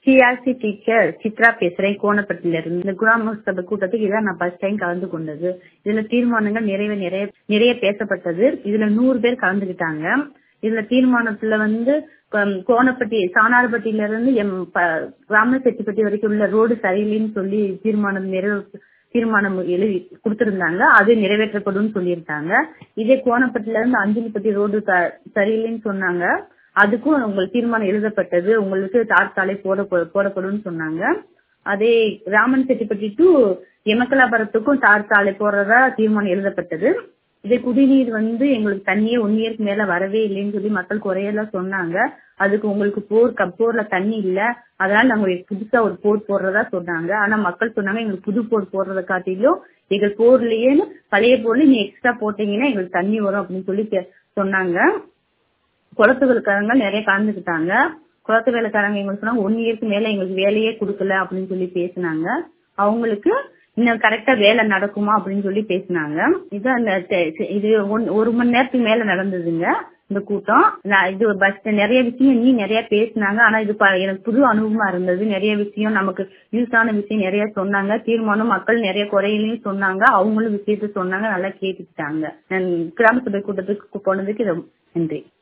CRC teacher Chitra பேசுறேன் கோணப்பட்டில இருந்து இந்த கிராம சபை கூட்டத்துக்கு இதான் நான் ஃபர்ஸ்ட் டைம் கலந்து கொண்டது இதுல தீர்மானங்கள் நிறைய நிறைய நிறைய பேசப்பட்டது இதுல நூறு பேர் கலந்துகிட்டாங்க இதுல தீர்மானத்துல வந்து ஹம், கோணப்பட்டி சாணார்பட்டியில இருந்து எம் ப- ராமசெட்டிப்பட்டி வரைக்கும் உள்ள ரோடு சரியில்லைன்னு சொல்லி தீர்மானம் நிறைவு தீர்மானம் எழுதி கொடுத்திருந்தாங்க அது நிறைவேற்றப்படும் சொல்லியிருக்காங்க இதே கோணப்பட்டில இருந்து அஞ்சலிப்பட்டி ரோடு க- சரியில்லைன்னு சொன்னாங்க அதுக்கும் உங்களுக்கு தீர்மானம் எழுதப்பட்டது உங்களுக்கு தார் சாலை போட போடப்படும்னு சொன்னாங்க அதே ராமன் செட்டிப்பட்டி டு எமக்கலாபுரத்துக்கும் தார் சாலை போடுறதா தீர்மானம் எழுதப்பட்டது இதே குடிநீர் வந்து எங்களுக்கு தண்ணியே ஒன் இயர்க்கு மேல வரவே இல்லைன்னு சொல்லி மக்கள் குறையெல்லாம் சொன்னாங்க அதுக்கு உங்களுக்கு போர் க- போர்ல தண்ணி இல்ல அதனால நாங்க ஒரு புதுசா ஒரு போர் போடுறதா சொன்னாங்க ஆனா மக்கள் சொன்னாங்க எங்களுக்கு புது போர் போடுறத காட்டிலும் எங்கள் போர்லயே பழைய போர்ல நீ எக்ஸ்ட்ரா போட்டீங்கன்னா எங்களுக்கு தண்ணி வரும் அப்படின்னு சொல்லி கே- சொன்னாங்க குளத்து வேலைக்காரங்க நிறைய கலந்துக்கிட்டாங்க குளத்து வேலைக்காரங்க எங்களுக்கு சொன்னாங்க ஒன் இயர்க்கு மேல எங்களுக்கு வேலையே கொடுக்கல அப்படின்னு சொல்லி பேசினாங்க அவங்களுக்கு இன்னும் கரெக்டா வேலை நடக்குமா அப்படின்னு சொல்லி பேசினாங்க இது அந்த தெ- தெ- இது ஒன்- ஒரு மணி நேரத்துக்கு மேல நடந்ததுங்க இந்த கூட்டம் நான் இது பஸ் நிறைய விஷயம் நீ நிறைய பேசினாங்க ஆனா இது ப- எனக்கு புது அனுபவமா இருந்தது நிறைய விஷயம் நமக்கு யூஸான விஷயம் நிறைய சொன்னாங்க தீர்மானம் மக்கள் நிறைய குறையிலையும் சொன்னாங்க அவங்களும் விஷயத்த சொன்னாங்க நல்லா கேட்டுக்கிட்டாங்க நான் கிராம சபை கூட்டத்துக்கு போனதுக்கு இது நன்றி